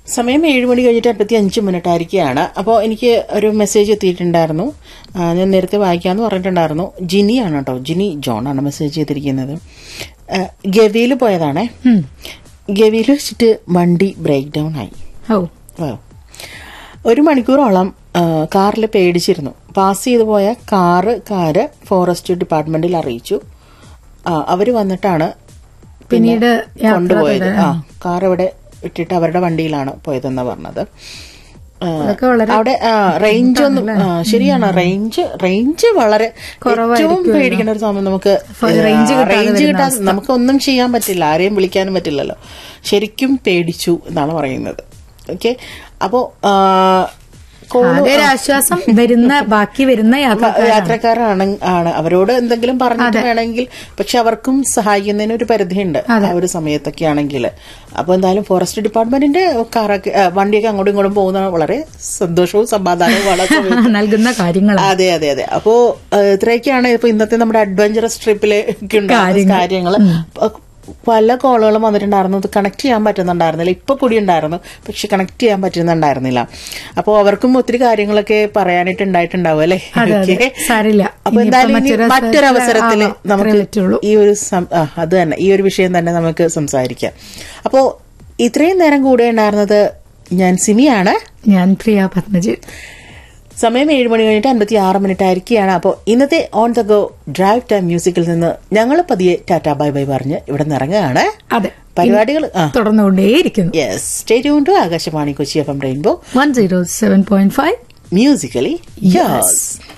സമയം ഏഴ് മണി കഴിഞ്ഞിട്ട് അൻപത്തി അഞ്ച് മിനിറ്റ് ആയിരിക്കുകയാണ് അപ്പോൾ എനിക്ക് ഒരു മെസ്സേജ് എത്തിയിട്ടുണ്ടായിരുന്നു ആ, ഞാൻ നേരത്തെ വായിക്കാമെന്ന് പറഞ്ഞിട്ടുണ്ടായിരുന്നു ജിനിയാണ് കേട്ടോ ജിനി ജോൺ ആണ് മെസ്സേജ് ചെയ്തിരിക്കുന്നത് ഗവിയിൽ പോയതാണേ ഗവിയിൽ വെച്ചിട്ട് വണ്ടി ബ്രേക്ക് ഡൗൺ ആയി ഓ ആ. ഒരു മണിക്കൂറോളം കാറിൽ പേടിച്ചിരുന്നു പാസ് ചെയ്തു പോയ കാറ് കാര് ഫോറസ്റ്റ് ഡിപ്പാർട്ട്മെന്റിൽ അറിയിച്ചു ആ, അവര് വന്നിട്ടാണ് പിന്നെ പിന്നീട് യാത്ര കൊണ്ടുപോയത് തുടരാൻ. ആ കാർ ഇവിടെ ഇട്ടിട്ട് അവരുടെ വണ്ടിയിലാണ് പോയതെന്ന് പറഞ്ഞത് ആ, അതൊക്കെ വളരെ അവിടെ റേഞ്ച് ഒന്നും ആ, ശരിയാണ് റേഞ്ച് റേഞ്ച് വളരെ ഏറ്റവും പേടിക്കേണ്ട ഒരു സമയം നമുക്ക് range കിട്ടാതെ റേഞ്ച് വരുന്ന കിട്ടാൻ നമുക്ക് ഒന്നും ചെയ്യാൻ പറ്റില്ല ആരെയും വിളിക്കാനും പറ്റില്ലല്ലോ ശരിക്കും പേടിച്ചു എന്നാണ് പറയുന്നത് ഓക്കെ അപ്പോ ആ, കോള് ആകെ ഒരു ആശ്വാസം വരുന്ന ബാക്കി വരുന്ന യാത്ര യാത്രക്കാരാണ് ആണ് അവരോട് എന്തെങ്കിലും പറഞ്ഞിട്ട് വേണമെങ്കിൽ പക്ഷെ അവർക്കും സഹായിക്കുന്നതിന് ഒരു പരിധിയുണ്ട് ആ ഒരു സമയത്തൊക്കെ ആണെങ്കിൽ അപ്പൊ എന്തായാലും ഫോറസ്റ്റ് ഡിപ്പാർട്ട്മെന്റിന്റെ കാറൊക്കെ ആ, വണ്ടിയൊക്കെ അങ്ങോട്ടും ഇങ്ങോട്ടും പോകുന്ന വളരെ സന്തോഷവും സമാധാനവും വളരെ നൽകുന്ന കാര്യങ്ങളാണ് അതെ അതെ അതെ അപ്പോ ഏഹ്, ഇത്രയൊക്കെയാണ് ഇപ്പൊ ഇന്നത്തെ നമ്മുടെ അഡ്വഞ്ചറസ് ട്രിപ്പിലെ കാര്യങ്ങൾ പല കോളുകളും വന്നിട്ടുണ്ടായിരുന്നു ഇത് കണക്ട് ചെയ്യാൻ പറ്റുന്നുണ്ടായിരുന്നില്ല ഇപ്പൊ കൂടി ഉണ്ടായിരുന്നു പക്ഷെ കണക്ട് ചെയ്യാൻ പറ്റുന്നുണ്ടായിരുന്നില്ല അപ്പോൾ അവർക്കും ഒത്തിരി കാര്യങ്ങളൊക്കെ പറയാനായിട്ട് ഉണ്ടായിട്ടുണ്ടാവും അല്ലേ അതെ, അതെ. Okay. സാരില്ല. അപ്പൊ ഇനിയിപ്പോ എന്തായാലും ഇനി മറ്റൊരു മറ്റൊരു അവസരത്തിൽ അവസരത്തിൽ ആവാം. നമുക്ക് അത്രേ പറ്റുള്ളൂ. ഈ ഒരു സം- ആ, അത് തന്നെ ഈ ഒരു വിഷയം തന്നെ നമുക്ക് സംസാരിക്കാം അപ്പോ ഇത്രയും നേരം കൂടെ ഉണ്ടായിരുന്നത് ഞാൻ സിമിയാണ് ഞാൻ പ്രിയ പത്മജിത്ത് സമയം ഏഴ് മണി കഴിഞ്ഞിട്ട് അൻപത്തി ആറ് മിനിറ്റ് ആയിരിക്കുകയാണ് അപ്പോൾ ഇന്നത്തെ on the go drive time മ്യൂസിക്കിൽ നിന്ന് ഞങ്ങൾ പതിയെ ടാറ്റ ബൈ ബൈ പറഞ്ഞ് ഇവിടെ നിന്ന് ഇറങ്ങുകയാണ് അതെ പരിപാടികൾ ആ തുടർന്നുകൊണ്ടേയിരിക്കുന്നു yes stay tune to Akashvani Kochi F M rainbow one zero seven point five musically yes